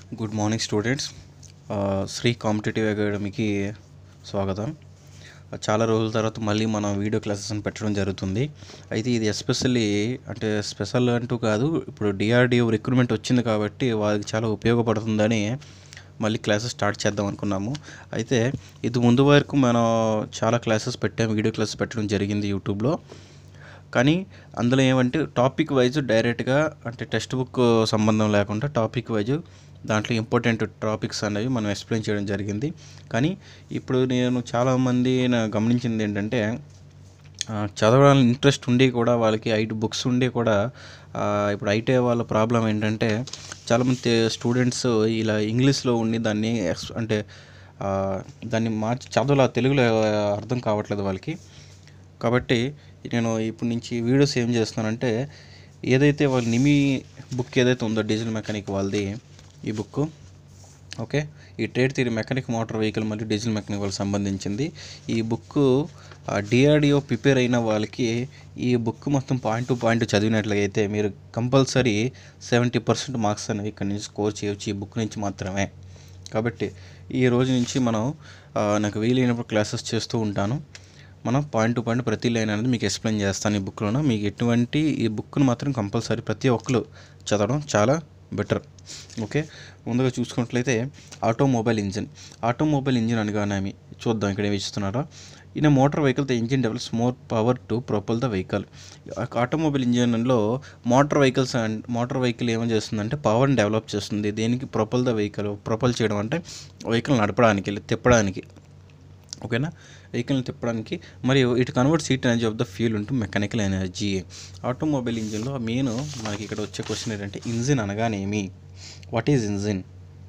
good morning students Shri competitive అకాడమీకి స్వాగతం చాలా రోజుల తర్వాత మళ్ళీ మనం వీడియో క్లాసెస్ అని పెట్టడం జరుగుతుంది అయితే ఇది ఎస్పెషల్లీ అంటే స్పెషల్ అంటూ కాదు ఇప్పుడు డిఆర్డిఓ రిక్రూట్మెంట్ వచ్చింది కాబట్టి వాళ్ళకి చాలా ఉపయోగపడుతుందని మళ్ళీ క్లాసెస్ స్టార్ట్ చేద్దాం అనుకున్నాము అయితే ఇది ముందు వరకు మనం చాలా క్లాసెస్ పెట్టాము వీడియో క్లాసెస్ పెట్టడం జరిగింది యూట్యూబ్లో కానీ అందులో ఏమంటే టాపిక్ వైజ్ డైరెక్ట్గా అంటే టెక్స్ట్ బుక్ సంబంధం లేకుండా టాపిక్ వైజ్ దాంట్లో ఇంపార్టెంట్ టాపిక్స్ అనేవి మనం ఎక్స్ప్లెయిన్ చేయడం జరిగింది కానీ ఇప్పుడు నేను చాలామంది నా గమనించింది ఏంటంటే ఆ, చదవడానికి ఇంట్రెస్ట్ ఉండి కూడా వాళ్ళకి ఐటీ బుక్స్ ఉండి కూడా ఆ, ఇప్పుడు ఐటీ వాళ్ళ ప్రాబ్లం ఏంటంటే చాలామంది స్టూడెంట్స్ ఇలా ఇంగ్లీష్లో ఉండి దాన్ని ఎక్స్ అంటే ఆ, దాన్ని మార్చి చదవలా తెలుగులో అర్థం కావట్లేదు వాళ్ళకి కాబట్టి నేను ఇప్పటి నుంచి వీడియోస్ ఏం చేస్తున్నానంటే ఏదైతే వాళ్ళ నిమి బుక్ ఏదైతే ఉందో డీజిల్ మెకానిక్ వాళ్ళది ఈ బుక్ ఓకే ఈ trade theory mechanic motor vehicle మరియు డీజిల్ మెకానిక్ వాళ్ళకి సంబంధించింది ఈ బుక్ డిఆర్డిఓ ప్రిపేర్ అయిన వాళ్ళకి ఈ బుక్ మొత్తం పాయింట్ టు పాయింట్ చదివినట్లయితే మీరు కంపల్సరీ సెవెంటీ పర్సెంట్ మార్క్స్ అనేవి ఇక్కడ నుంచి స్కోర్ చేయవచ్చు ఈ బుక్ నుంచి మాత్రమే కాబట్టి ఈ రోజు నుంచి మనం ఆ, నాకు వీలైనప్పుడు క్లాసెస్ చేస్తూ ఉంటాను మనం పాయింట్ టు పాయింట్ ప్రతి లైన్ అనేది మీకు ఎక్స్ప్లెయిన్ చేస్తాను ఈ బుక్లోన మీకు ఎటువంటి ఈ బుక్ను మాత్రం కంపల్సరీ ప్రతి ఒక్కరు చదవడం చాలా బెటర్ ఓకే ముందుగా చూసుకున్నట్లయితే ఆటోమొబైల్ ఇంజిన్ ఆటోమొబైల్ ఇంజిన్ అనగానేమి చూద్దాం ఇక్కడ ఏమి ఇస్తున్నారో in motor vehicle the engine develops more power to propel the vehicle automobile ఇంజిన్లో motor vehicles and motor vehicle ఏమని చేస్తుందంటే పవర్ని డెవలప్ చేస్తుంది దేనికి ప్రొపల్ ద వెహికల్ ప్రొపల్ చేయడం అంటే వెహికల్ నడపడానికి తిప్పడానికి ఓకేనా వెహికల్ని తిప్పడానికి మరియు it convert the energy of the fuel into mechanical energy automobile ఇంజిన్లో మెయిన్ మనకి ఇక్కడ వచ్చే క్వశ్చన్ ఏంటంటే ఇంజిన్ అనగానేమి వాట్ ఈజ్ ఇంజిన్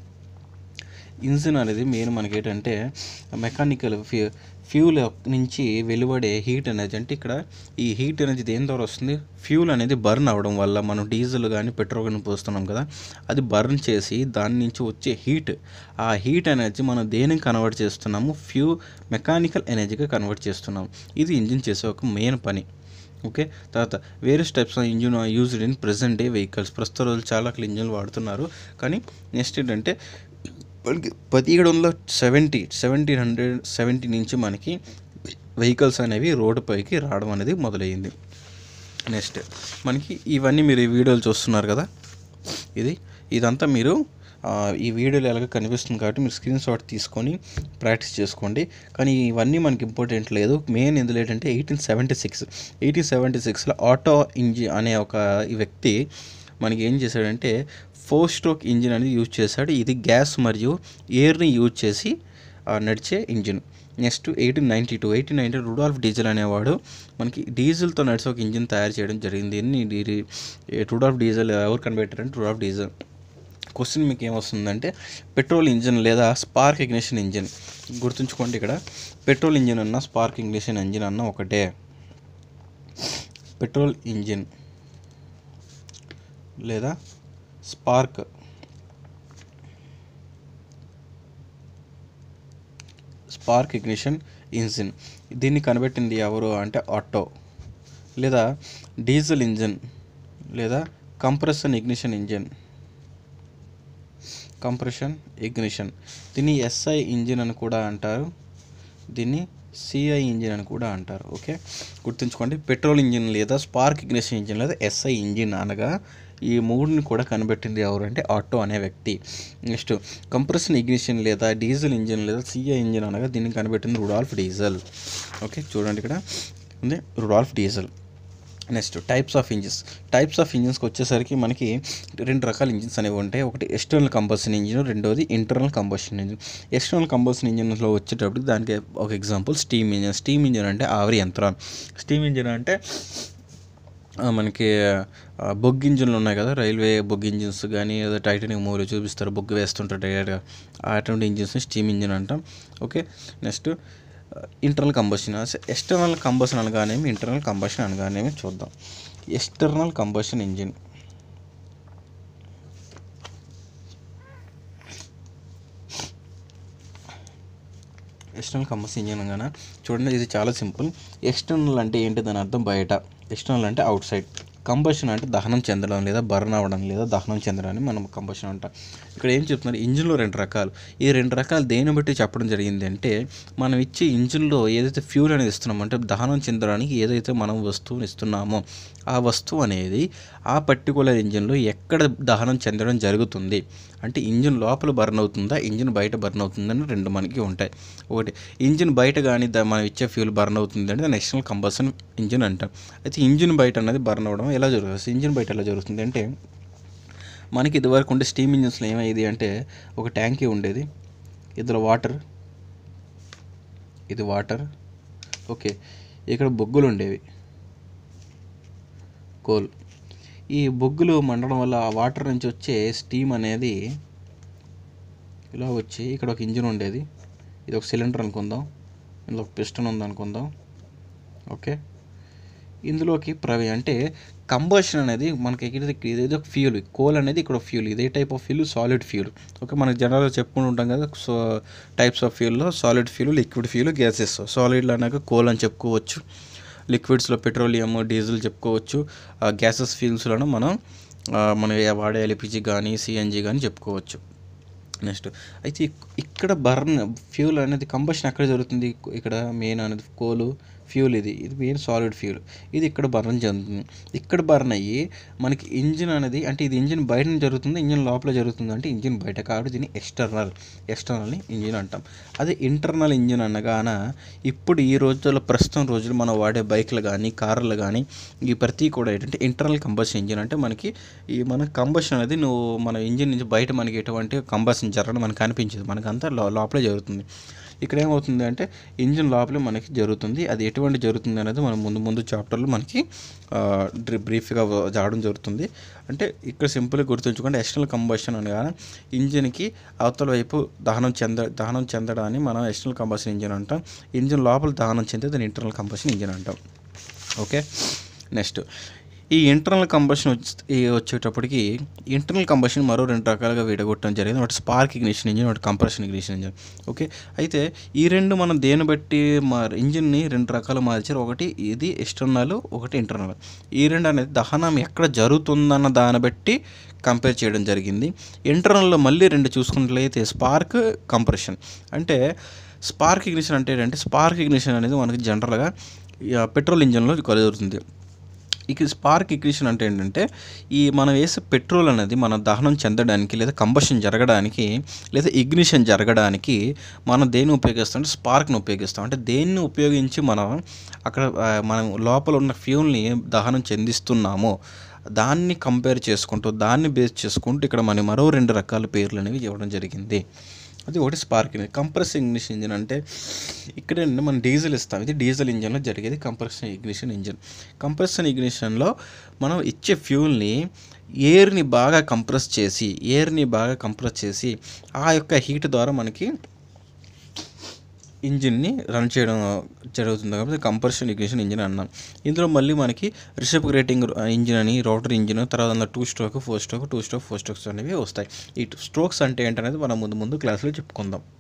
ఇంజిన్ అనేది మెయిన్ మనకి ఏంటంటే మెకానికల్ ఫ్యూ ఫ్యూల్ నుంచి వెలువడే హీట్ ఎనర్జీ అంటే ఇక్కడ ఈ హీట్ ఎనర్జీ దేని ద్వారా వస్తుంది ఫ్యూల్ అనేది బర్న్ అవ్వడం వల్ల మనం డీజిల్ కానీ పెట్రోల్ కానీ పోస్తున్నాం కదా అది బర్న్ చేసి దాని నుంచి వచ్చే హీట్ ఆ హీట్ ఎనర్జీ మనం దేనికి కన్వర్ట్ చేస్తున్నాము ఫ్యూ మెకానికల్ ఎనర్జీగా కన్వర్ట్ చేస్తున్నాం ఇది ఇంజిన్ చేసే ఒక మెయిన్ పని ఓకే తర్వాత various types of engine used in present day vehicles ప్రస్తుత రోజులు చాలా రకాల ఇంజిన్లు వాడుతున్నారు కానీ నెక్స్ట్ ఏంటంటే మనకి పదిహేడులో సెవెంటీ సెవెంటీన్ హండ్రెడ్ సెవెంటీ నుంచి మనకి వెహికల్స్ అనేవి రోడ్డుపైకి రావడం అనేది మొదలయ్యింది నెక్స్ట్ మనకి ఇవన్నీ మీరు ఈ వీడియోలు చూస్తున్నారు కదా ఇది ఇదంతా మీరు ఆ, ఈ వీడియోలో ఎలాగ కనిపిస్తుంది కాబట్టి మీరు స్క్రీన్ షాట్ తీసుకొని ప్రాక్టీస్ చేసుకోండి కానీ ఇవన్నీ మనకి ఇంపార్టెంట్ లేదు మెయిన్ ఎందులో ఏంటంటే eighteen seventy six eighteen seventy సిక్స్లో ఆటో ఇంజిన్ అనే ఒక ఈ వ్యక్తి మనకి ఏం చేశాడంటే ఫోర్ స్ట్రోక్ ఇంజిన్ అనేది యూజ్ చేశాడు ఇది గ్యాస్ మరియు ఎయిర్ని యూజ్ చేసి ఆ, నడిచే engine next eighteen ninety two eighteen ninety Rudolf Diesel అనేవాడు మనకి డీజిల్తో నడిచే ఒక ఇంజిన్ తయారు చేయడం జరిగింది దీన్ని ఇది- ఈ రుడాల్ఫ్ డీజిల్ ఎవరు కనిపెట్టారంటే రుడాల్ఫ్ డీజిల్ క్వశ్చన్ మీకు ఏమొస్తుందంటే పెట్రోల్ ఇంజిన్ లేదా స్పార్క్ ఇగ్నిషన్ ఇంజిన్ గుర్తుంచుకోండి ఇక్కడ పెట్రోల్ ఇంజిన్ అన్న స్పార్క్ ఇగ్నిషన్ ఇంజిన్ అన్న ఒకటే పెట్రోల్ ఇంజిన్ లేదా స్పార్క్ స్పార్క్ ఇగ్నిషన్ ఇంజిన్ దీన్ని కనిపెట్టింది ఎవరు అంటే ఆటో లేదా డీజిల్ ఇంజిన్ లేదా compression ignition engine compression ignition దీన్ని ఎస్ఐ ఇంజిన్ అని కూడా అంటారు దీన్ని సిఐ ఇంజిన్ అని కూడా అంటారు ఓకే గుర్తుంచుకోండి పెట్రోల్ ఇంజిన్ లేదా స్పార్క్ ఇగ్నిషన్ ఇంజిన్ లేదా ఎస్ఐ ఇంజిన్ అనగా ఈ మూడుని కూడా కనిపెట్టింది ఎవరు అంటే ఆటో అనే వ్యక్తి నెక్స్ట్ కంప్రెషన్ ఇగ్నిషన్ లేదా డీజిల్ ఇంజిన్ లేదా సిఐ ఇంజిన్ అనగా దీన్ని కనిపెట్టింది రుడాల్ఫ్ డీజిల్ ఓకే చూడండి ఇక్కడ ఉంది Rudolf Diesel next types of engines types of ఇంజిన్స్కి వచ్చేసరికి మనకి రెండు రకాల ఇంజిన్స్ అనేవి ఉంటాయి ఒకటి ఎక్స్టర్నల్ కంబషన్ ఇంజిన్ రెండోది internal combustion engine external combustion ఇంజిన్లో వచ్చేటప్పుడు దానికి ఒక example steam engine steam engine అంటే ఆవిరి యంత్రం స్టీమ్ ఇంజిన్ అంటే ఆ, మనకి ఆ, బొగ్గు ఇంజిన్లు ఉన్నాయి కదా రైల్వే బొగ్గు ఇంజిన్స్ కానీ ఏదో టైటానిక్ మూవీలో చూపిస్తారు బొగ్గు వేస్తుంటారు డైరెక్ట్గా అటువంటి ఇంజిన్స్ని స్టీమ్ ఇంజిన్ అంటాం okay next internal combustion external combustion అనగానేమి ఇంటర్నల్ కంబషన్ అనగానేమి చూద్దాం external combustion engine external combustion engine అనగానే చూడండి ఇది చాలా సింపుల్ ఎక్స్టర్నల్ అంటే ఏంటి దాని అర్థం బయట ఎక్స్టర్నల్ అంటే అవుట్ సైడ్ కంబషన్ అంటే దహనం చెందడం లేదా బర్న్ అవ్వడం లేదా దహనం చెందడాన్ని మనం కంబషన్ అంటాం ఇక్కడ ఏం చెప్తున్నారు ఇంజిన్లో రెండు రకాలు ఈ రెండు రకాలు దేని బట్టి చెప్పడం జరిగింది అంటే మనం ఇచ్చే ఇంజిన్లో ఏదైతే ఫ్యూల్ అనేది ఇస్తున్నామో అంటే దహనం చెందడానికి ఏదైతే మనం వస్తువుని ఇస్తున్నామో ఆ వస్తువు అనేది ఆ పర్టికులర్ ఇంజిన్లో ఎక్కడ దహనం చెందడం జరుగుతుంది అంటే ఇంజిన్ లోపల బర్న్ అవుతుందా ఇంజిన్ బయట బర్న్ అవుతుందని రెండు మనకి ఉంటాయి ఒకటి ఇంజిన్ బయట కానీ దా- మనం ఇచ్చే ఫ్యూల్ బర్న్ అవుతుంది అంటే దాన్ని ఎక్స్టర్నల్ కంబషన్ ఇంజిన్ అంటాం అయితే ఇంజిన్ బయట అనేది బర్న్ అవ్వడం ఎలా జరుగుతుంది ఇంజిన్ బయట ఎలా జరుగుతుంది అంటే మనకి ఇదివరకు ఉండే స్టీమ్ ఇంజిన్స్లో ఏమయ్యేది అంటే ఒక ట్యాంకీ ఉండేది ఇందులో వాటర్ ఇది వాటర్ ఓకే ఇక్కడ బొగ్గులు ఉండేవి కోల్ ఈ బొగ్గులు మండడం వల్ల ఆ వాటర్ నుంచి వచ్చే స్టీమ్ అనేది ఇలా వచ్చి ఇక్కడ ఒక ఇంజిన్ ఉండేది ఇది ఒక సిలిండర్ అనుకుందాం ఇందులో ఒక పిస్టన్ ఉంది అనుకుందాం ఓకే ఇందులోకి ప్రవే అంటే కంబషన్ అనేది మనకి ఇది ఇదేదో ఫ్యూల్ కోల్ అనేది ఇక్కడ ఫ్యూల్ ఇదే type of fuel solid fuel okay మనకి జనరల్గా చెప్పుకుంటూ ఉంటాం కదా సో టైప్స్ ఆఫ్ ఫ్యూల్లో solid fuel liquid fuel gases సాలిడ్లో అనగా కోల్ అని చెప్పుకోవచ్చు లిక్విడ్స్లో పెట్రోలియం డీజిల్ చెప్పుకోవచ్చు గ్యాసెస్ ఫ్యూల్స్లోనూ మనం ఆ, మనం వాడే ఎల్పిజి కానీ సిఎన్జి కానీ చెప్పుకోవచ్చు నెక్స్ట్ అయితే ఇక్- ఇక్కడ బర్న్ ఫ్యూల్ అనేది కంబషన్ ఎక్కడ జరుగుతుంది ఇక్కడ మెయిన్ అనేది కోలు ఫ్యూల్ ఇది ఇది మెయిన్ సాలిడ్ ఫ్యూల్ ఇది ఇక్కడ బర్న్ చెందుతుంది ఇక్కడ బర్న్ అయ్యి మనకి ఇంజిన్ అనేది అంటే ఇది ఇంజిన్ బయట నుంచి జరుగుతుంది ఇంజిన్ లోపల జరుగుతుంది అంటే ఇంజిన్ బయట కాబట్టి దీన్ని ఎక్స్టర్నల్ ఎక్స్టర్నల్ని ఇంజిన్ అంటాం అదే ఇంటర్నల్ ఇంజిన్ అనగాన ఇప్పుడు ఈ రోజుల్లో ప్రస్తుతం రోజులు మనం వాడే బైక్లు కానీ కార్లు కానీ ఈ ప్రతి కూడా ఏంటంటే ఇంటర్నల్ కంబషన్ ఇంజిన్ అంటే మనకి ఈ మన కంబషన్ అనేది నువ్వు మన ఇంజిన్ నుంచి బయట మనకి ఎటువంటి కంబషన్ జరగడం మనకు కనిపించదు మనకంతా లో- లోపలే జరుగుతుంది ఇక్కడ ఏమవుతుంది అంటే ఇంజిన్ లోపలే మనకి జరుగుతుంది అది ఎటువంటి జరుగుతుంది అనేది మనం ముందు ముందు చాప్టర్లో మనకి ఆ, డ్రి- బ్రీఫ్గా వ- జాడడం జరుగుతుంది అంటే ఇక్కడ సింపుల్గా గుర్తుంచుకోండి ఎక్స్టర్నల్ కంబషన్ అనగా ఇంజిన్కి అవతల వైపు దహనం చెంద దహనం చెందడాన్ని మనం ఎక్స్టర్నల్ కంబషన్ ఇంజిన్ అంటాం ఇంజిన్ లోపల దహనం చెందితే దాన్ని ఇంటర్నల్ కంబషన్ ఇంజిన్ అంటాం ఓకే నెక్స్ట్ ఈ ఇంటర్నల్ కంబషన్ వచ్చేటప్పటికి ఇంటర్నల్ కంబషన్ మరో రెండు రకాలుగా విడగొట్టడం జరిగింది ఒకటి స్పార్క్ ఇగ్నిషన్ ఇంజిన్ ఒకటి కంప్రెషన్ ఇగ్నిషన్ ఇంజిన్ ఓకే అయితే ఈ రెండు మనం దేన్ని బట్టి మా ఇంజిన్ని రెండు రకాలు మార్చారు ఒకటి ఇది ఎక్స్టర్నల్ ఒకటి ఇంటర్నల్ ఈ రెండు అనేది దహనం ఎక్కడ జరుగుతుందన్న దాన్ని బట్టి కంపేర్ చేయడం జరిగింది ఇంటర్నల్లో మళ్ళీ రెండు చూసుకున్నట్లయితే స్పార్క్ కంప్రెషన్ అంటే స్పార్క్ ఇగ్నిషన్ అంటే ఏంటంటే స్పార్క్ ఇగ్నిషన్ అనేది మనకి జనరల్గా పెట్రోల్ ఇంజన్లో కలుగుతుంది ఇక స్పార్క్ ఇగ్నిషన్ అంటే ఏంటంటే ఈ మనం వేసే పెట్రోల్ అనేది మన దహనం చెందడానికి లేదా కంబషన్ జరగడానికి లేదా ఇగ్నిషన్ జరగడానికి మనం దేన్ని ఉపయోగిస్తాం అంటే స్పార్క్ని ఉపయోగిస్తాం అంటే దేన్ని ఉపయోగించి మనం అక్కడ ఆ, మనం లోపల ఉన్న ఫ్యూల్ని దహనం చెందిస్తున్నామో దాన్ని కంపేర్ చేసుకుంటూ దాన్ని బేస్ చేసుకుంటూ ఇక్కడ మనం మరో రెండు రకాల పేర్లు అనేవి ఇవ్వడం జరిగింది అది ఒకటి spark engine compress ignition engine అంటే ఇక్కడ ఏంటంటే మనం డీజిల్ ఇస్తాం ఇది డీజిల్ ఇంజిన్లో జరిగేది కంప్రెషన్ ఇగ్నిషన్ ఇంజిన్ కంప్రెషన్ ఇగ్నిషన్లో మనం ఇచ్చే ఫ్యూల్ని ఎయిర్ని బాగా కంప్రెస్ చేసి ఎయిర్ని బాగా కంప్రెస్ చేసి ఆ యొక్క హీట్ ద్వారా మనకి ఇంజిన్ని రన్ చేయడం జరుగుతుంది కాబట్టి కంప్రెషన్ ఇగ్నిషన్ ఇంజిన్ అన్నాం ఇందులో మళ్ళీ మనకి రిసిప్రేటింగ్ ఇంజిన్ అని రోటర్ ఇంజిన్ తర్వాత అందులో two stroke four stroke two stroke four strokes అనేవి వస్తాయి ఈ స్ట్రోక్స్ అంటే ఏంటనేది మనం ముందు ముందు క్లాస్లో చెప్పుకుందాం